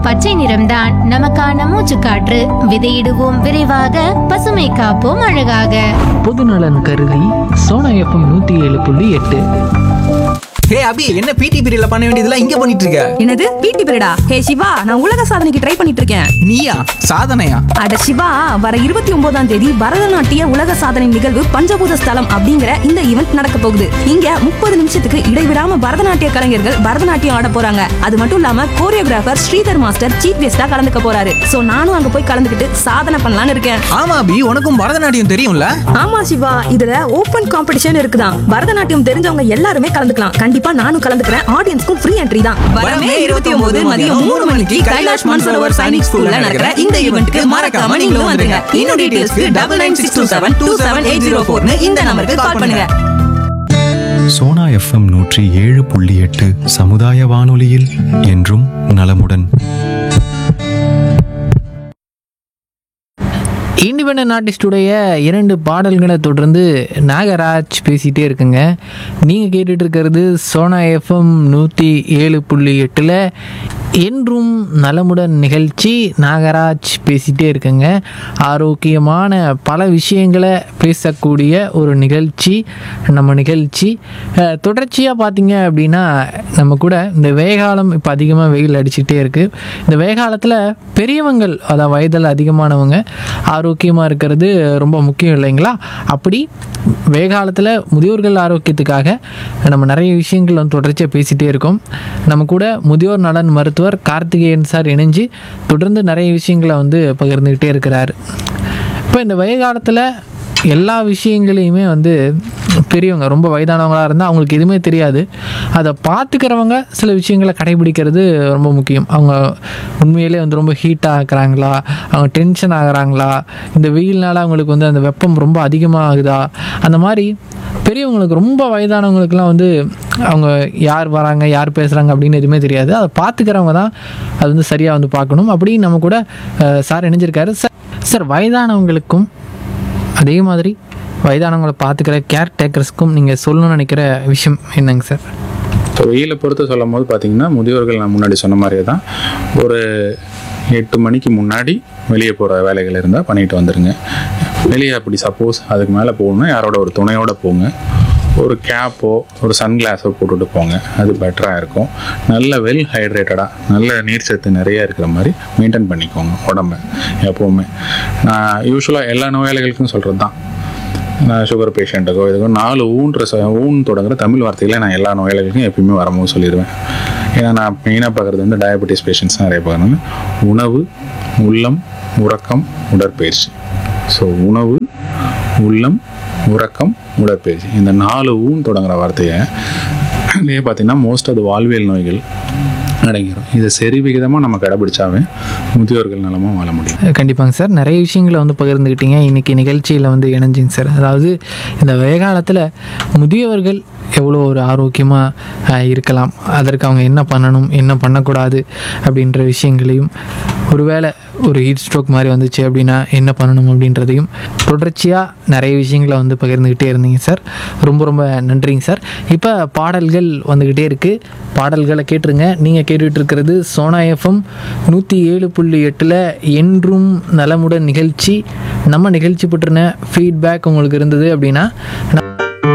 நம் பச்சை நிறம்தான் நமக்கான மூச்சுக்காற்று விதையிடுவோம் விரைவாக பசுமை காப்போம் அழகாக பொதுநலன் கருதி சோனா எஃப்எம் நூற்றி ஏழு புள்ளி எட்டு ஹே அபி என்ன பிடி பீரியட்ல பண்ண வேண்டியதெல்லாம் இங்க பண்ணிட்டு இருக்க என்னது பிடி பீரியடா ஹே சிவா நான் உலக சாதனைக்கு ட்ரை பண்ணிட்டு இருக்கேன் நீயா சாதனையா அட சிவா வர இருபத்தி ஒன்பதாம் தேதி பரதநாட்டிய உலக சாதனை நிகழ்வு பஞ்சபூத ஸ்தலம் அப்படிங்கிற இந்த ஈவெண்ட் நடக்க போகுது இங்க முப்பது நிமிஷத்துக்கு இடைவிடாம பரதநாட்டிய கலைஞர்கள் பரதநாட்டியம் ஆட போறாங்க அது மட்டும் இல்லாம கோரியோகிராஃபர் ஸ்ரீதர் மாஸ்டர் சீஃப் கெஸ்டா கலந்துக்க போறாரு சோ நானும் அங்க போய் கலந்துக்கிட்டு சாதனை பண்ணலாம்னு இருக்கேன் ஆமா அபி உனக்கும் பரதநாட்டியம் தெரியும்ல ஆமா சிவா இதுல ஓபன் காம்படிஷன் இருக்குதான் பரதநாட்டியம் தெரிஞ்சவங்க எல்லாருமே கலந்துக்கலாம் கண்டிப்பா நானும் கலந்துக்கிறேன் ஆடியன்ஸ்க்கும் ஃப்ரீ என்ட்ரி தான் வரமே இருபத்தி ஒன்பது மதியம் மூணு மணிக்கு கைலாஷ் மான்சரோவர் சைனிக் ஸ்கூல்ல நடக்கிற இந்த ஈவெண்ட்க்கு மறக்காம நீங்களும் வந்துருங்க இன்னும் டீடைல்ஸ்க்கு double nine six two seven two seven eight zero ஃபோர்னு இந்த நம்பருக்கு கால் பண்ணுங்க சோனா எஃப்எம் நூற்றி ஏழு புள்ளி எட்டு சமுதாய வானொலியில் என்றும் நலமுடன் இண்டிபெண்டன்ட் ஆர்டிஸ்டுடைய இரண்டு பாடல்களை தொடர்ந்து நாகராஜ் பேசிகிட்டே இருக்குங்க நீங்கள் கேட்டுட்டு இருக்கிறது சோனா எஃப்எம் நூற்றி ஏழு புள்ளி எட்டில் என்றும் நலமுடன் நிகழ்ச்சி நாகராஜ் பேசிகிட்டே இருக்குங்க ஆரோக்கியமான பல விஷயங்களை பேசக்கூடிய ஒரு நிகழ்ச்சி நம்ம நிகழ்ச்சி அஹ், தொடர்ச்சியாக பார்த்தீங்க அப்படின்னா நம்ம கூட இந்த வேகாலம் இப்போ அதிகமாக வெயில் அடிச்சுக்கிட்டே இருக்குது இந்த வேகாலத்தில் பெரியவங்கள் அதாவது வயதில் அதிகமானவங்க ஆரோக்கியமாக இருக்கிறது ரொம்ப முக்கியம் இல்லைங்களா அப்படி வேகாலத்தில் முதியோர்கள் ஆரோக்கியத்துக்காக நம்ம நிறைய விஷயங்கள் வந்து தொடர்ச்சியாக பேசிகிட்டே இருக்கோம் நம்ம கூட முதியோர் நலன் மருத்துவர் கார்த்திகேயன் சார் இணைஞ்சு தொடர்ந்து நிறைய விஷயங்களை வந்து பகிர்ந்துக்கிட்டே இருக்கிறார் இப்போ இந்த வயகாலத்தில் எல்லா விஷயங்களையுமே வந்து பெரியவங்க ரொம்ப வயதானவங்களாக இருந்தால் அவங்களுக்கு எதுவுமே தெரியாது அதை பார்த்துக்கிறவங்க சில விஷயங்களை கடைபிடிக்கிறது ரொம்ப முக்கியம் அவங்க உண்மையிலே வந்து ரொம்ப ஹீட் ஆகுறாங்களா அவங்க டென்ஷன் ஆகுறாங்களா இந்த வெயில்னால அவங்களுக்கு வந்து அந்த வெப்பம் ரொம்ப அதிகமாக ஆகுதா அந்த மாதிரி பெரியவங்களுக்கு ரொம்ப வயதானவங்களுக்குலாம் வந்து அவங்க யார் வராங்க யார் பேசுகிறாங்க அப்படின்னு எதுவுமே தெரியாது அதை பார்த்துக்கிறவங்க தான் அது வந்து சரியாக வந்து பார்க்கணும் அப்படி நம்ம கூட அஹ், சார் இணைஞ்சிருக்காரு சார் சார் வயதானவங்களுக்கும் அதே மாதிரி வயதானவங்களை பார்த்துக்கிற கேர் டேக்கர்ஸ்க்கும் நீங்கள் சொல்லணும்னு நினைக்கிற விஷயம் என்னங்க சார் இப்போ வெயிலை பொறுத்து சொல்லும் போது பார்த்தீங்கன்னா முதியோர்கள் நான் முன்னாடி சொன்ன மாதிரியே தான் ஒரு எட்டு மணிக்கு முன்னாடி வெளியே போகிற வேலைகள் இருந்தால் பண்ணிட்டு வந்துடுங்க வெளியே அப்படி சப்போஸ் அதுக்கு மேலே போகணும்னா யாரோட ஒரு துணையோட போங்க ஒரு கேப்போ ஒரு சன்கிளாஸோ போட்டுட்டு போங்க அது பெட்டராக இருக்கும் நல்ல வெல் ஹைட்ரேட்டடாக நல்ல நீர் சத்து நிறைய இருக்கிற மாதிரி மெயின்டைன் பண்ணிக்கோங்க உடம்ப எப்போவுமே நான் யூஸ்வலாக எல்லா நோயாளிகளுக்கும் சொல்கிறது தான் நான் சுகர் பேஷண்ட்டுக்கோ இதுக்கோ நாலு ஊன்ற ச ஊன் தொடங்குற தமிழ் வார்த்தைகளை நான் எல்லா நோயாளிகளுக்கும் எப்பயுமே வரும்போது சொல்லிடுவேன் ஏன்னா நான் மெயினாக பார்க்குறது வந்து டயபெட்டிஸ் பேஷண்ட்ஸ் நிறைய பார்க்குறாங்க உணவு உள்ளம் உறக்கம் உடற்பயிற்சி ஸோ உணவு உள்ளம் உறக்கம் உடற்பயிற்சி இந்த நாலு ஊன் தொடங்குற வார்த்தையை இதே பார்த்தீங்கன்னா மோஸ்ட் அது வாழ்வியல் நோய்கள் அடங்கிடும் இதை சரி விகிதமாக நம்ம கடைபிடிச்சாவே முதியோர்கள் நலமாக வாழ முடியும் கண்டிப்பாங்க சார் நிறைய விஷயங்களை வந்து பகிர்ந்துக்கிட்டீங்க இன்றைக்கி நிகழ்ச்சியில் வந்து இணைஞ்சிங்க சார் அதாவது இந்த வேகாலத்தில் முதியவர்கள் எவ்வளோ ஒரு ஆரோக்கியமாக இருக்கலாம் அதற்கு அவங்க என்ன பண்ணணும் என்ன பண்ணக்கூடாது அப்படின்ற விஷயங்களையும் ஒருவேளை ஒரு ஹீட் ஸ்ட்ரோக் மாதிரி வந்துச்சு அப்படின்னா என்ன பண்ணணும் அப்படின்றதையும் தொடர்ச்சியாக நிறைய விஷயங்களை வந்து பகிர்ந்துக்கிட்டே இருந்தீங்க சார் ரொம்ப ரொம்ப நன்றிங்க சார் இப்போ பாடல்கள் வந்துக்கிட்டே இருக்குது பாடல்களை கேட்டுருங்க நீங்கள் கேட்டுட்டு இருக்கிறது சோனா எஃப்எம் நூற்றி ஏழு புள்ளி எட்டில் என்றும் நலமுடன் நிகழ்ச்சி நம்ம நிகழ்ச்சி பற்றின ஃபீட்பேக் உங்களுக்கு இருந்தது அப்படின்னா